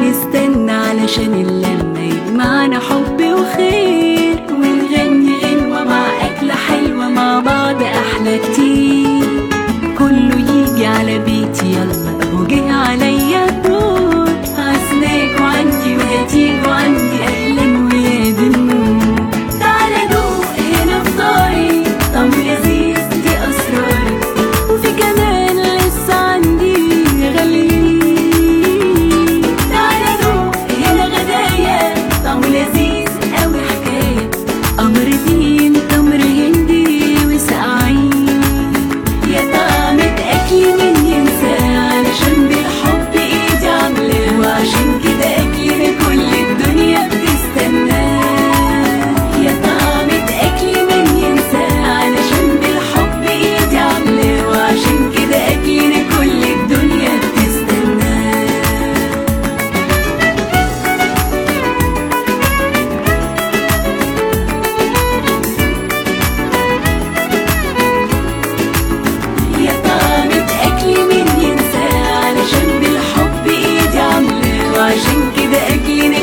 ونستنى علشان اللمة يجمعنا حب وخير ونغني غنوة مع أكلة حلوة مع بعض أحلى كتير كله يجي على بيتي يلا أهو جه عليا الدور عزناكوا عندي وهتيجوا عندي أهلا ويا بالنور تعالى دوق هنا فطاري طعم لذيذ دي أسراري وفي كمان لسه عندي غاليين تعالى دوق هنا غدايا طعم لذيذ أوي حكاية قمر دين تمر هندي وسقعين يا طعمة أكل من ينسى علشان بالحب إيدي عاملاه وعشان كده أكلنا كل الدنيا بتستناه يا طعمة أكل من ينسى علشان بالحب إيدي عاملاه وعشان كده أكلنا كل الدنيا بتستناه يا طعمة أكل من ينسى علشان بالحب إيدي عاملاه وعشان كده أكلنا